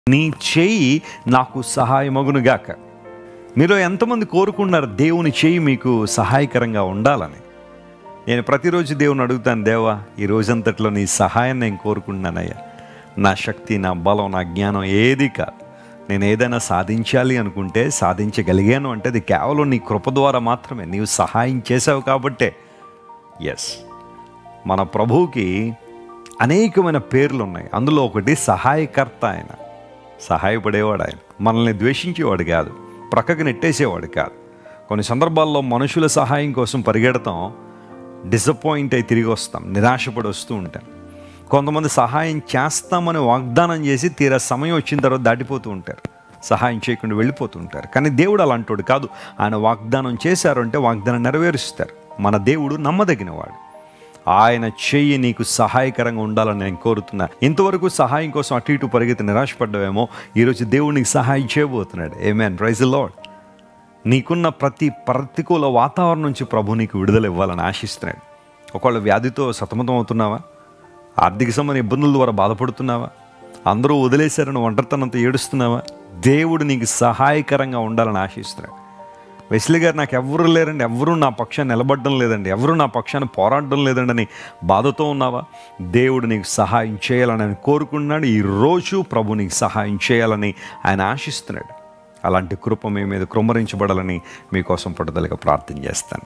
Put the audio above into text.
నీ చేయి నాకు సహాయమగునుగాక మీలో ఎంతమంది కోరుకున్నారు దేవుని చేయి మీకు సహాయకరంగా ఉండాలని నేను ప్రతిరోజు దేవుని అడుగుతాను దేవా ఈ రోజంతట్లో నీ సహాయం నేను కోరుకుంటున్నానయ్యా నా శక్తి నా బలం నా జ్ఞానం ఏది కాదు నేను ఏదైనా సాధించాలి అనుకుంటే సాధించగలిగాను అంటే అది కేవలం నీ కృప ద్వారా మాత్రమే నీవు సహాయం చేసావు కాబట్టే ఎస్ మన ప్రభువుకి అనేకమైన పేర్లు ఉన్నాయి అందులో ఒకటి సహాయకర్త ఆయన సహాయపడేవాడు ఆయన మనల్ని ద్వేషించేవాడు కాదు ప్రక్కకు నెట్టేసేవాడు కాదు కొన్ని సందర్భాల్లో మనుషుల సహాయం కోసం పరిగెడతాం డిసప్పాయింట్ అయి తిరిగి వస్తాం నిరాశపడి వస్తూ ఉంటాం కొంతమంది సహాయం చేస్తామని వాగ్దానం చేసి తీరా సమయం వచ్చిన తర్వాత దాటిపోతూ ఉంటారు సహాయం చేయకుండా వెళ్ళిపోతూ ఉంటారు కానీ దేవుడు అలాంటోడు కాదు ఆయన వాగ్దానం చేశారు అంటే వాగ్దానం నెరవేరుస్తారు మన దేవుడు నమ్మదగినవాడు ఆయన చెయ్యి నీకు సహాయకరంగా ఉండాలని నేను కోరుతున్నా ఇంతవరకు సహాయం కోసం అటు ఇటు పరిగెత్తి నిరాశపడ్డావేమో ఈరోజు దేవుడు నీకు సహాయం చేయబోతున్నాడు ఏమేన్ రైజ్ లాడ్ నీకున్న ప్రతి ప్రతికూల వాతావరణం నుంచి ప్రభు నీకు విడుదల ఇవ్వాలని ఆశిస్తున్నాడు ఒకవేళ వ్యాధితో సతమతం అవుతున్నావా ఆర్థిక సంబంధ ఇబ్బందుల ద్వారా బాధపడుతున్నావా అందరూ వదిలేశారని ఒంటరితనంతో ఏడుస్తున్నావా దేవుడు నీకు సహాయకరంగా ఉండాలని ఆశిస్తున్నాడు వెస్లీ గారు నాకు ఎవరు లేరండి ఎవరు నా పక్షాన్ని నిలబడడం లేదండి ఎవరు నా పక్షాన్ని పోరాడడం లేదండి అని బాధతో ఉన్నావా దేవుడు నీకు సహాయం చేయాలని ఆయన కోరుకున్నాడు ఈ రోజు ప్రభు నీకు సహాయం చేయాలని ఆయన ఆశిస్తున్నాడు అలాంటి కృప మీ మీద కృమ్మరించబడాలని మీకోసం పట్టుదలగా ప్రార్థన చేస్తాను